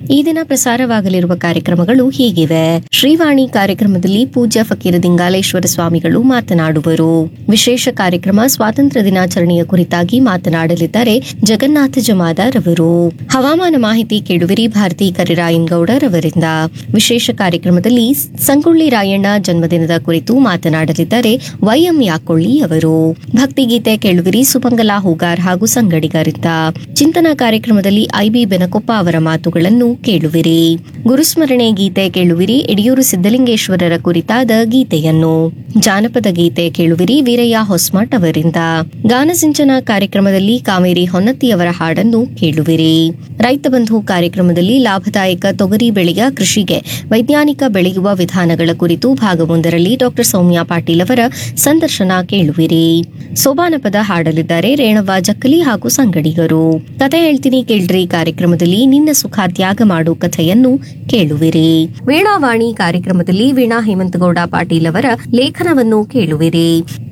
ಈ ದಿನ ಪ್ರಸಾರವಾಗಲಿರುವ ಕಾರ್ಯಕ್ರಮಗಳು ಹೀಗಿವೆ ಶ್ರೀವಾಣಿ ಕಾರ್ಯಕ್ರಮದಲ್ಲಿ ಪೂಜ್ಯ ಫಕೀರ ದಿಂಗಾಲೇಶ್ವರ ಸ್ವಾಮಿಗಳು ಮಾತನಾಡುವರು ವಿಶೇಷ ಕಾರ್ಯಕ್ರಮ ಸ್ವಾತಂತ್ರ್ಯ ದಿನಾಚರಣೆಯ ಕುರಿತಾಗಿ ಮಾತನಾಡಲಿದ್ದಾರೆ ಜಗನ್ನಾಥ ಜಮಾದಾರ್ ಅವರು ಹವಾಮಾನ ಮಾಹಿತಿ ಕೇಳುವಿರಿ ಭಾರತಿ ಕರಿರಾಯನ್ಗೌಡರ್ ಅವರಿಂದ ವಿಶೇಷ ಕಾರ್ಯಕ್ರಮದಲ್ಲಿ ಸಂಗೊಳ್ಳಿ ರಾಯಣ್ಣ ಜನ್ಮದಿನದ ಕುರಿತು ಮಾತನಾಡಲಿದ್ದಾರೆ ವೈಎಂ ಯಾಕೊಳ್ಳಿ ಅವರು ಭಕ್ತಿಗೀತೆ ಕೇಳುವಿರಿ ಸುಮಂಗಲಾ ಹೂಗಾರ್ ಹಾಗೂ ಸಂಗಡಿಗರಿಂದ ಚಿಂತನಾ ಕಾರ್ಯಕ್ರಮದಲ್ಲಿ ಐಬಿ ಬೆನಕೊಪ್ಪ ಅವರ ಮಾತುಗಳನ್ನು ಕೇಳುವಿರಿ ಗುರುಸ್ಮರಣೆ ಗೀತೆ ಕೇಳುವಿರಿ ಯಡಿಯೂರು ಸಿದ್ದಲಿಂಗೇಶ್ವರರ ಕುರಿತಾದ ಗೀತೆಯನ್ನು ಜಾನಪದ ಗೀತೆ ಕೇಳುವಿರಿ ವೀರಯ್ಯ ಹೊಸ್ಮಠ್ ಅವರಿಂದ ಗಾನಸಿಂಚನ ಕಾರ್ಯಕ್ರಮದಲ್ಲಿ ಕಾವೇರಿ ಹೊನ್ನತ್ತಿಯವರ ಹಾಡನ್ನು ಕೇಳುವಿರಿ ರೈತ ಬಂಧು ಕಾರ್ಯಕ್ರಮದಲ್ಲಿ ಲಾಭದಾಯಕ ತೊಗರಿ ಬೆಳೆಯ ಕೃಷಿಗೆ ವೈಜ್ಞಾನಿಕ ಬೆಳೆಯುವ ವಿಧಾನಗಳ ಕುರಿತು ಭಾಗವೊಂದರಲ್ಲಿ ಡಾಕ್ಟರ್ ಸೌಮ್ಯ ಪಾಟೀಲ್ ಅವರ ಸಂದರ್ಶನ ಕೇಳುವಿರಿ ಸೋಬಾನಪದ ಹಾಡಲಿದ್ದಾರೆ ರೇಣವ್ವ ಜಕ್ಕಲಿ ಹಾಗೂ ಸಂಗಡಿಗರು ಕಥೆ ಹೇಳ್ತೀನಿ ಕೇಳ್ರಿ ಕಾರ್ಯಕ್ರಮದಲ್ಲಿ ನಿನ್ನ ಸುಖ ತ್ಯಾಗ ಮಾಡು ಕಥೆಯನ್ನು ಕೇಳುವಿರಿ ವೀಣಾವಾಣಿ ಕಾರ್ಯಕ್ರಮದಲ್ಲಿ ವೀಣಾ ಹೇಮಂತಗೌಡ ಪಾಟೀಲ್ ಅವರ ಲೇಖನವನ್ನು ಕೇಳುವಿರಿ